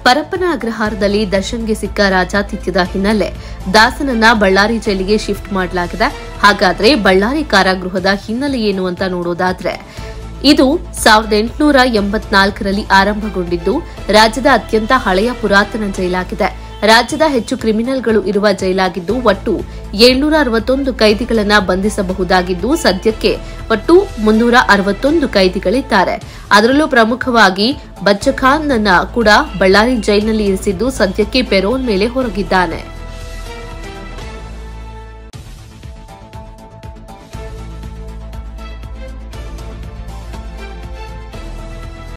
ಪರಪ್ಪನ ಅಗ್ರಹಾರದಲ್ಲಿ ದರ್ಶನ್ಗೆ ಸಿಕ್ಕ ರಾಜಾತಿಥ್ಯದ ಹಿನ್ನೆಲೆ ದಾಸನನ್ನ ಬಳ್ಳಾರಿ ಜೈಲಿಗೆ ಶಿಫ್ಟ್ ಮಾಡಲಾಗಿದೆ ಹಾಗಾದ್ರೆ ಬಳ್ಳಾರಿ ಕಾರಾಗೃಹದ ಹಿನ್ನೆಲೆ ಏನು ಅಂತ ನೋಡೋದಾದ್ರೆ ಇದು ಸಾವಿರದ ಎಂಟುನೂರ ಎಂಬತ್ನಾಲ್ಕರಲ್ಲಿ ಆರಂಭಗೊಂಡಿದ್ದು ರಾಜ್ಯದ ಅತ್ಯಂತ ಹಳೆಯ ಪುರಾತನ ಜೈಲಾಗಿದೆ ರಾಜ್ಯದ ಹೆಚ್ಚು ಕ್ರಿಮಿನಲ್ಗಳು ಇರುವ ಜೈಲಾಗಿದ್ದು ಒಟ್ಟು ಏಳ್ನೂರ ಅರವತ್ತೊಂದು ಕೈದಿಗಳನ್ನ ಬಂಧಿಸಬಹುದಾಗಿದ್ದು ಸದ್ಯಕ್ಕೆ ಒಟ್ಟು ಮುನ್ನೂರ ಅರವತ್ತೊಂದು ಕೈದಿಗಳಿದ್ದಾರೆ ಅದರಲ್ಲೂ ಪ್ರಮುಖವಾಗಿ ಬಚ್ಚಖಾನ್ ಕೂಡ ಬಳ್ಳಾರಿ ಜೈಲಿನಲ್ಲಿ ಇರಿಸಿದ್ದು ಸದ್ಯಕ್ಕೆ ಪೆರೋಲ್ ಮೇಲೆ ಹೊರಗಿದ್ದಾನೆ